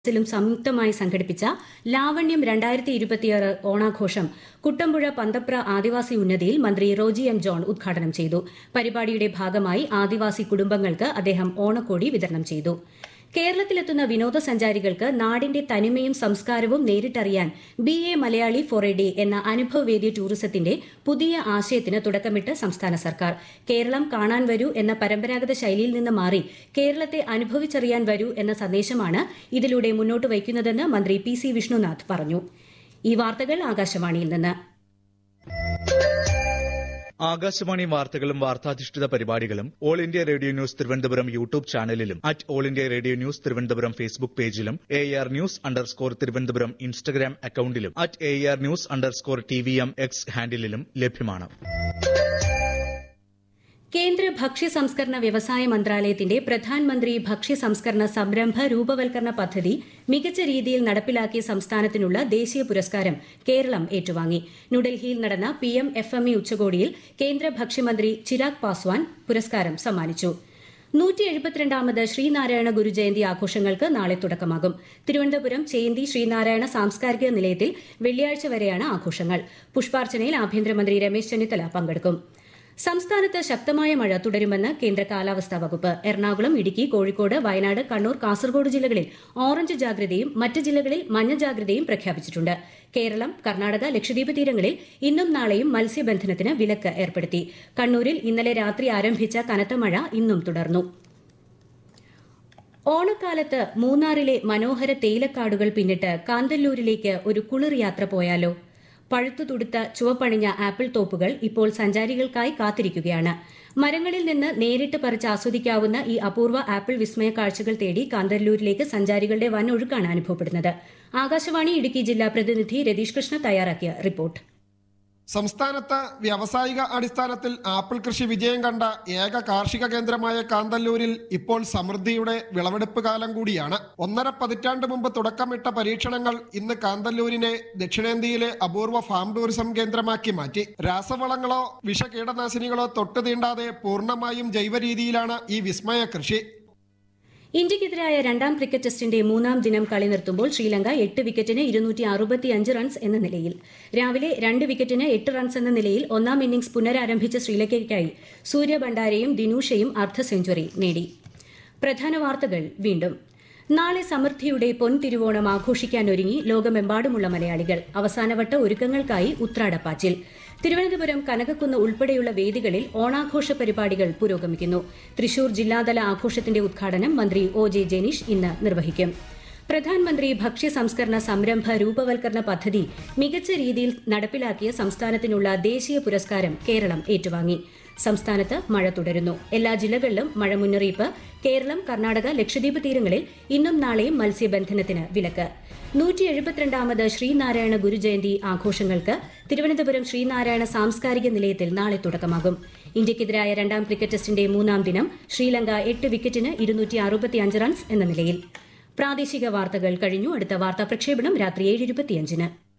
ലും സംയുക്തമായി സംഘടിപ്പിച്ച ലാവണ്യം രണ്ടായിരത്തി ഇരുപത്തിയാറ് ഓണാഘോഷം കുട്ടമ്പുഴ പന്തപ്ര ആദിവാസി ഉന്നതിയിൽ മന്ത്രി റോജി എം ജോൺ ഉദ്ഘാടനം ചെയ്തു പരിപാടിയുടെ ഭാഗമായി ആദിവാസി കുടുംബങ്ങൾക്ക് അദ്ദേഹം ഓണക്കോടി വിതരണം ചെയ്തു കേരളത്തിലെത്തുന്ന വിനോദസഞ്ചാരികൾക്ക് നാടിന്റെ തനിമയും സംസ്കാരവും നേരിട്ടറിയാൻ be a Malayali for a day എന്ന അനുഭവവേദ്യ ടൂറിസത്തിന്റെ പുതിയ ആശയത്തിന് തുടക്കമിട്ട് സംസ്ഥാന സർക്കാർ കേരളം കാണാൻ വരൂ എന്ന പരമ്പരാഗത ശൈലിയിൽ നിന്ന് മാറി കേരളത്തെ അനുഭവിച്ചറിയാൻ വരൂ എന്ന സന്ദേശമാണ് ഇതിലൂടെ മുന്നോട്ട് വയ്ക്കുന്നതെന്ന് മന്ത്രി പി സി വിഷ്ണുനാഥ് പറഞ്ഞു ഈ വാർത്തകൾ ആകാശവാണിയിൽ നിന്ന് ആകാശവാണി വാർത്തകളും വാർത്താധിഷ്ഠിത പരിപാടികളും all India radio news Thiruvananthapuram YouTube ചാനലിലും at all India radio news Thiruvananthapuram Facebook പേജിലും A R news underscore Thiruvananthapuram Instagram അക്കൌണ്ടിലും at A R news underscore T V M X ഹാൻഡിലും ലഭ്യമാണ് കേന്ദ്ര ഭക്ഷ്യ സംസ്കരണ വ്യവസായ മന്ത്രാലയത്തിന്റെ പ്രധാൻമന്ത്രി ഭക്ഷ്യ സംസ്കരണ സംരംഭ രൂപവൽക്കരണ പദ്ധതി മികച്ച രീതിയിൽ നടപ്പിലാക്കിയ സംസ്ഥാനത്തിനുള്ള ദേശീയ പുരസ്കാരം കേരളം ഏറ്റുവാങ്ങി ന്യൂഡൽഹിയിൽ നടന്ന P M F M E ഉച്ചകോടിയിൽ കേന്ദ്ര ഭക്ഷ്യമന്ത്രി ചിരാഗ് പാസ്വാൻ പുരസ്കാരം സമ്മാനിച്ചു നൂറ്റി എഴുപത്തിരണ്ടാമത് ശ്രീനാരായണ ഗുരുജയന്തി ആഘോഷങ്ങൾക്ക് നാളെ തുടക്കമാകും തിരുവനന്തപുരം ചേന്തി ശ്രീനാരായണ സാംസ്കാരിക നിലയത്തിൽ വെള്ളിയാഴ്ച വരെയാണ് ആഘോഷങ്ങൾ പുഷ്പാർച്ചനയിൽ ആഭ്യന്തരമന്ത്രി രമേശ് ചെന്നിത്തല പങ്കെടുക്കും സംസ്ഥാനത്ത് ശക്തമായ മഴ തുടരുമെന്ന് കേന്ദ്ര കാലാവസ്ഥാ വകുപ്പ് എറണാകുളം ഇടുക്കി കോഴിക്കോട് വയനാട് കണ്ണൂർ കാസർഗോഡ് ജില്ലകളിൽ ഓറഞ്ച് ജാഗ്രതയും മറ്റ് ജില്ലകളിൽ മഞ്ഞ ജാഗ്രതയും പ്രഖ്യാപിച്ചിട്ടുണ്ട് കേരളം കർണാടക ലക്ഷദ്വീപ് തീരങ്ങളിൽ ഇന്നും നാളെയും മത്സ്യബന്ധനത്തിന് വിലക്ക് ഏർപ്പെടുത്തി കണ്ണൂരിൽ ഇന്നലെ രാത്രി ആരംഭിച്ച കനത്ത മഴ ഇന്നും തുടർന്നു ഓണക്കാലത്ത് മൂന്നാറിലെ മനോഹര തേയിലക്കാടുകൾ പിന്നിട്ട് കാന്തല്ലൂരിലേക്ക് ഒരു കുളിർ യാത്ര പോയാലോ പഴുത്തു തുടുത്ത ചുവപ്പണിഞ്ഞ ആപ്പിൾ തോപ്പുകൾ ഇപ്പോൾ സഞ്ചാരികൾക്കായി കാത്തിരിക്കുകയാണ് മരങ്ങളിൽ നിന്ന് നേരിട്ട് പറിച്ച് ആസ്വദിക്കാവുന്ന ഈ അപൂർവ ആപ്പിൾ വിസ്മയ കാഴ്ചകൾ തേടി കാന്തല്ലൂരിലേക്ക് സഞ്ചാരികളുടെ വൻ ഒഴുക്കാണ് അനുഭവപ്പെടുന്നത് ആകാശവാണി ഇടുക്കി ജില്ലാ പ്രതിനിധി രതീഷ് കൃഷ്ണ തയ്യാറാക്കിയ റിപ്പോർട്ട് സംസ്ഥാനത്ത് വ്യാവസായിക അടിസ്ഥാനത്തിൽ ആപ്പിൾ കൃഷി വിജയം കണ്ട ഏക കാർഷിക കേന്ദ്രമായ കാന്തല്ലൂരിൽ ഇപ്പോൾ സമൃദ്ധിയുടെ വിളവെടുപ്പ് കാലം കൂടിയാണ് ഒന്നര പതിറ്റാണ്ട് മുമ്പ് തുടക്കമിട്ട പരീക്ഷണങ്ങൾ ഇന്ന് കാന്തല്ലൂരിനെ ദക്ഷിണേന്ത്യയിലെ അപൂർവ ഫാം ടൂറിസം കേന്ദ്രമാക്കി മാറ്റി രാസവളങ്ങളോ വിഷകീടനാശിനികളോ തൊട്ടു തീണ്ടാതെ പൂർണ്ണമായും ജൈവ രീതിയിലാണ് ഈ വിസ്മയ കൃഷി ഇന്ത്യക്കെതിരായ രണ്ടാം ക്രിക്കറ്റ് ടെസ്റ്റിന്റെ മൂന്നാം ദിനം കളി നിർത്തുമ്പോൾ ശ്രീലങ്ക എട്ട് വിക്കറ്റിന് ഇരുന്നൂറ്റി അറുപത്തിയഞ്ച് റൺസ് എന്ന നിലയിൽ രാവിലെ രണ്ട് വിക്കറ്റിന് എട്ട് റൺസ് എന്ന നിലയിൽ ഒന്നാം ഇന്നിംഗ്സ് പുനരാരംഭിച്ച ശ്രീലങ്കയ്ക്കായി സൂര്യ ഭണ്ഡാരയും ദിനൂഷയും അർദ്ധ സെഞ്ചുറി നേടി പ്രധാന വാർത്തകൾ വീണ്ടും നാളെ സമൃദ്ധിയുടെ പൊൻതിരുവോണം ആഘോഷിക്കാനൊരുങ്ങി ലോകമെമ്പാടുമുള്ള മലയാളികൾ അവസാനവട്ട ഒരുക്കങ്ങൾക്കായി ഉത്രാടപ്പാച്ചിൽ തിരുവനന്തപുരം കനകക്കുന്ന് ഉൾപ്പെടെയുള്ള വേദികളിൽ ഓണാഘോഷ പരിപാടികൾ പുരോഗമിക്കുന്നു തൃശൂർ ജില്ലാതല ആഘോഷത്തിന്റെ ഉദ്ഘാടനം മന്ത്രി ഒ ജെ ജനീഷ് ഇന്ന് നിർവഹിക്കും പ്രധാനമന്ത്രി ഭക്ഷ്യ സംസ്കരണ സംരംഭ രൂപവൽക്കരണ പദ്ധതി മികച്ച രീതിയിൽ നടപ്പിലാക്കിയ സംസ്ഥാനത്തിനുള്ള ദേശീയ പുരസ്കാരം കേരളം ഏറ്റുവാങ്ങി സംസ്ഥാനത്ത് മഴ തുടരുന്നു എല്ലാ ജില്ലകളിലും മഴ മുന്നറിയിപ്പ് കേരളം കർണാടക ലക്ഷദ്വീപ് തീരങ്ങളിൽ ഇന്നും നാളെയും മത്സ്യബന്ധനത്തിന് വിലക്ക് നൂറ്റി എഴുപത്തിരണ്ടാമത് ശ്രീനാരായണ ഗുരുജയന്തി ആഘോഷങ്ങൾക്ക് തിരുവനന്തപുരം ശ്രീനാരായണ സാംസ്കാരിക നിലയത്തിൽ നാളെ തുടക്കമാകും ഇന്ത്യക്കെതിരായ രണ്ടാം ക്രിക്കറ്റ് ടെസ്റ്റിന്റെ മൂന്നാം ദിനം ശ്രീലങ്ക എട്ട് വിക്കറ്റിന് ഇരുന്നൂറ്റി അറുപത്തിയഞ്ച് റൺസ് എന്ന നിലയിൽ പ്രാദേശിക വാർത്തകൾ കഴിഞ്ഞു അടുത്ത വാർത്താ പ്രക്ഷേപണം രാത്രി ഏഴ് ഇരുപത്തിയഞ്ചിന്